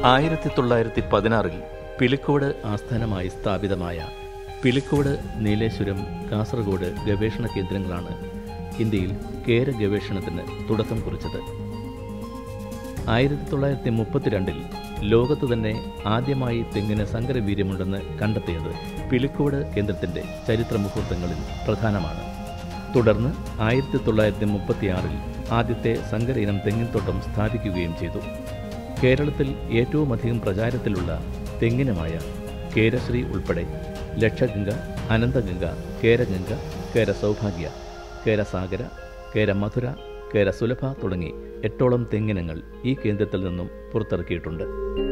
ആയിരത്തി തൊള്ളായിരത്തി പതിനാറിൽ പിലിക്കോട് ആസ്ഥാനമായി സ്ഥാപിതമായ പിലിക്കോട് നീലേശ്വരം കാസർഗോഡ് ഗവേഷണ കേന്ദ്രങ്ങളാണ് ഇന്ത്യയിൽ കേര ഗവേഷണത്തിന് തുടക്കം കുറിച്ചത് ആയിരത്തി തൊള്ളായിരത്തി മുപ്പത്തിരണ്ടിൽ ലോകത്ത് തന്നെ ആദ്യമായി തെങ്ങിന് സങ്കരവീര്യമുണ്ടെന്ന് കണ്ടെത്തിയത് പിലിക്കോട് കേന്ദ്രത്തിന്റെ ചരിത്ര മുഹൂർത്തങ്ങളിൽ പ്രധാനമാണ് തുടർന്ന് ആയിരത്തി തൊള്ളായിരത്തി മുപ്പത്തിയാറിൽ ആദ്യത്തെ സങ്കര ഇനം തെങ്ങിൻതോട്ടം സ്ഥാപിക്കുകയും ചെയ്തു കേരളത്തിൽ ഏറ്റവുമധികം പ്രചാരത്തിലുള്ള തെങ്ങിനമായ കേരശ്രീ ഉൾപ്പെടെ ലക്ഷഗംഗ അനന്തഗംഗ കേരഗംഗ കേര സൗഭാഗ്യ കേരസാഗര കേര മധുര കേര സുലഭ തുടങ്ങി എട്ടോളം തെങ്ങിനങ്ങൾ ഈ കേന്ദ്രത്തിൽ നിന്നും പുറത്തിറക്കിയിട്ടുണ്ട്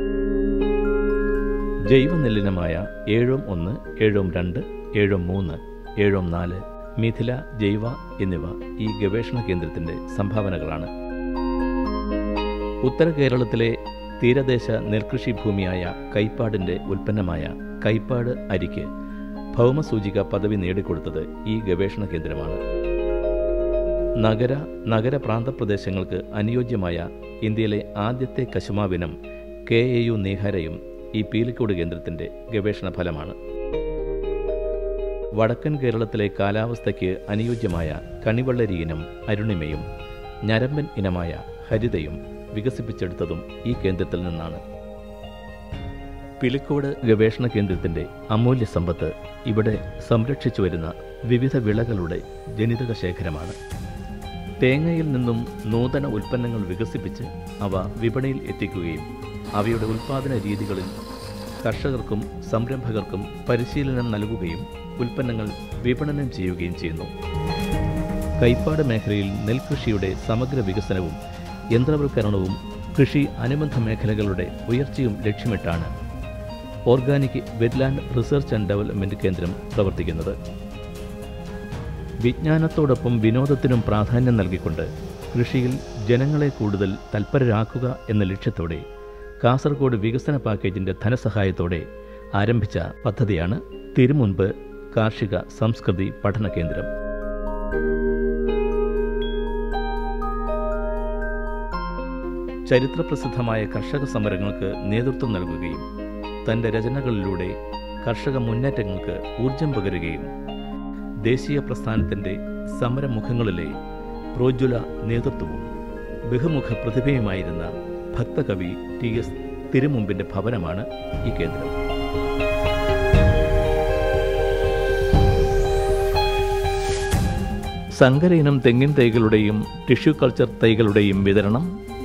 ജൈവനെല്ലിനമായ ഏഴും ഒന്ന് ഏഴും രണ്ട് ഏഴും മൂന്ന് ഏഴും നാല് മിഥില ജൈവ എന്നിവ ഈ ഗവേഷണ കേന്ദ്രത്തിന്റെ സംഭാവനകളാണ് ഉത്തര കേരളത്തിലെ തീരദേശ നെൽകൃഷി ഭൂമിയായ കൈപ്പാടിന്റെ ഉൽപ്പന്നമായ കൈപ്പാട് അരിക്ക് ഭൗമസൂചിക പദവി നേടിക്കൊടുത്തത് ഈ ഗവേഷണ കേന്ദ്രമാണ് നഗര നഗര പ്രാന്തപ്രദേശങ്ങൾക്ക് അനുയോജ്യമായ ഇന്ത്യയിലെ ആദ്യത്തെ കശുമാവിനം കെ എ യു നീഹാരയും ഈ പീലിക്കോട് കേന്ദ്രത്തിന്റെ ഗവേഷണ ഫലമാണ് വടക്കൻ കേരളത്തിലെ കാലാവസ്ഥയ്ക്ക് അനുയോജ്യമായ കണിവള്ളരി ഇനം അരുണിമയും ഞരമ്പൻ ഇനമായ ഹരിതയും വികസിപ്പിച്ചെടുത്തതും ഈ കേന്ദ്രത്തിൽ നിന്നാണ് പിലിക്കോട് ഗവേഷണ കേന്ദ്രത്തിന്റെ അമൂല്യ സമ്പത്ത് ഇവിടെ സംരക്ഷിച്ചു വരുന്ന വിവിധ വിളകളുടെ ജനിതക ശേഖരമാണ് തേങ്ങയിൽ നിന്നും നൂതന ഉൽപ്പന്നങ്ങൾ വികസിപ്പിച്ച് അവ വിപണിയിൽ എത്തിക്കുകയും അവയുടെ ഉൽപ്പാദന രീതികളിൽ കർഷകർക്കും സംരംഭകർക്കും പരിശീലനം നൽകുകയും ഉൽപ്പന്നങ്ങൾ വിപണനം ചെയ്യുകയും ചെയ്യുന്നു കൈപ്പാട് മേഖലയിൽ നെൽകൃഷിയുടെ സമഗ്ര വികസനവും യന്ത്രവൽക്കരണവും കൃഷി അനുബന്ധ മേഖലകളുടെ ഉയർച്ചയും ലക്ഷ്യമിട്ടാണ് organic wetland research and development കേന്ദ്രം പ്രവർത്തിക്കുന്നത് വിജ്ഞാനത്തോടൊപ്പം വിനോദത്തിനും പ്രാധാന്യം നൽകിക്കൊണ്ട് കൃഷിയിൽ ജനങ്ങളെ കൂടുതൽ തൽപരരാക്കുക എന്ന ലക്ഷ്യത്തോടെ കാസർഗോഡ് വികസന പാക്കേജിന്റെ ധനസഹായത്തോടെ ആരംഭിച്ച പദ്ധതിയാണ് തിരുമുൻപ് കാർഷിക സംസ്കൃതി പഠന കേന്ദ്രം ചരിത്രപ്രസിദ്ധമായ കർഷക സമരങ്ങൾക്ക് നേതൃത്വം നൽകുകയും തന്റെ രചനകളിലൂടെ കർഷക മുന്നേറ്റങ്ങൾക്ക് ഊർജം പകരുകയും ദേശീയ പ്രസ്ഥാനത്തിന്റെ സമരമുഖങ്ങളിലെ പ്രോജ്വല നേതൃത്വവും ബഹുമുഖ പ്രതിഭയുമായിരുന്ന ഭക്തകവി ടി എസ് തിരുമുമ്പിന്റെ ഭവനമാണ് ഈ കേന്ദ്രം സങ്കര ഇനം തെങ്ങിൻ തൈകളുടെയും ടിഷ്യൂ കൾച്ചർ തൈകളുടെയും വിതരണം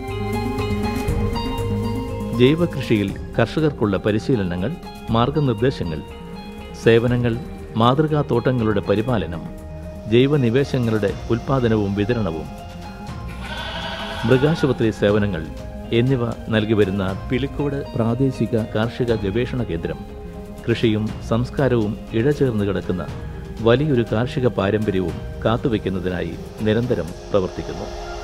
ജൈവകൃഷിയിൽ കർഷകർക്കുള്ള പരിശീലനങ്ങൾ മാർഗനിർദ്ദേശങ്ങൾ സേവനങ്ങൾ മാതൃകാ തോട്ടങ്ങളുടെ പരിപാലനം ജൈവനിവേശങ്ങളുടെ ഉൽപാദനവും വിതരണവും മൃഗാശുപത്രി സേവനങ്ങൾ എന്നിവ നൽകി വരുന്ന പിലിക്കോട് പ്രാദേശിക കാർഷിക ഗവേഷണ കേന്ദ്രം കൃഷിയും സംസ്കാരവും ഇഴചേർന്ന് കിടക്കുന്ന വലിയൊരു കാർഷിക പാരമ്പര്യവും കാത്തുവയ്ക്കുന്നതിനായി നിരന്തരം പ്രവർത്തിക്കുന്നു